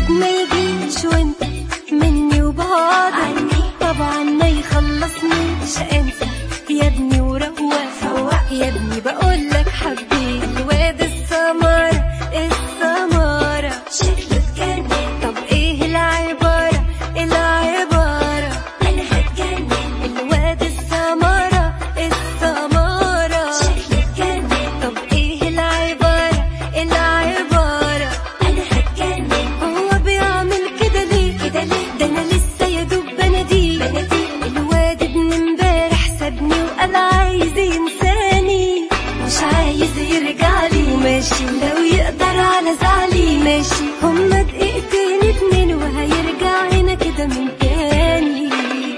اكيد ما يجيش وانت مني وبعضك طبعا ما يخلصنيش انت يا ابني وروق يا ابني بقول لك حبيت الواد السمارة السمارة شكله اتجنن طب ايه العبارة العبارة انا هتجنن الواد السمارة السمارة شكله اتجنن طب ايه العبارة العبارة انا هتجنن هو بيعمل كده ليه كده ليه ده انا لسه يا دوب بناديه بناديه الواد ابن امبارح سابني وقال عايز ينساني مش عايز يرجع لي ماشي لو يقدر على زعلي ماشي هما دقيقتين اتنين وهيرجع هنا كده من تاني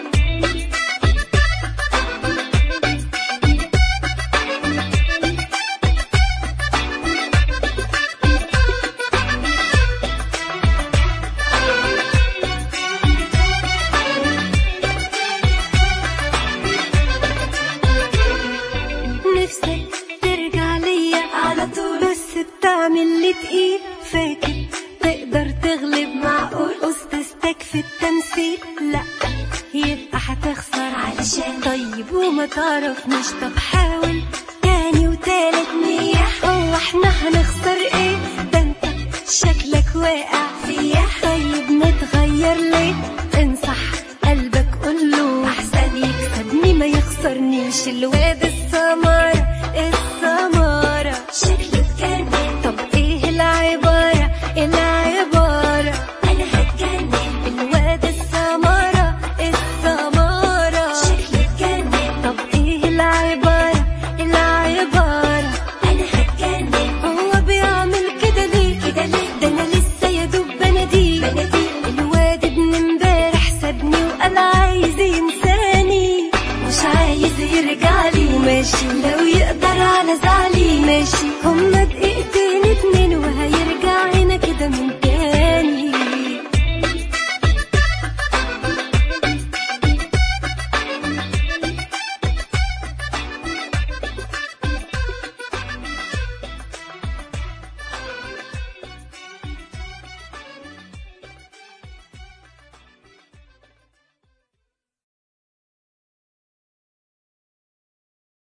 نفسك ترجع ليا على طول بس بتعمل لي تقيل فاكر تقدر تغلب معقول استاذتك في التمثيل لا يبقى هتخسر علشان طيب وما تعرفنيش طب حاول تاني وتالت مية هو احنا هنخسر ايه ده انت شكلك واقع فيا طيب نتغير ليه انصح قلبك قوله احسن يكسبني ما يخسرنيش الواد السمارة السمارة شكله اتجنن طب ايه العبارة العبارة انا هتجنن الواد السمارة السمارة شكله اتجنن طب ايه العبارة العبارة انا هتجنن هو بيعمل كده ليه كده ليه ده انا لسه يا دوب بناديه بناديه الواد ابن امبارح سابني وقال عايز ينساني مش عايز يرجع لي وماشي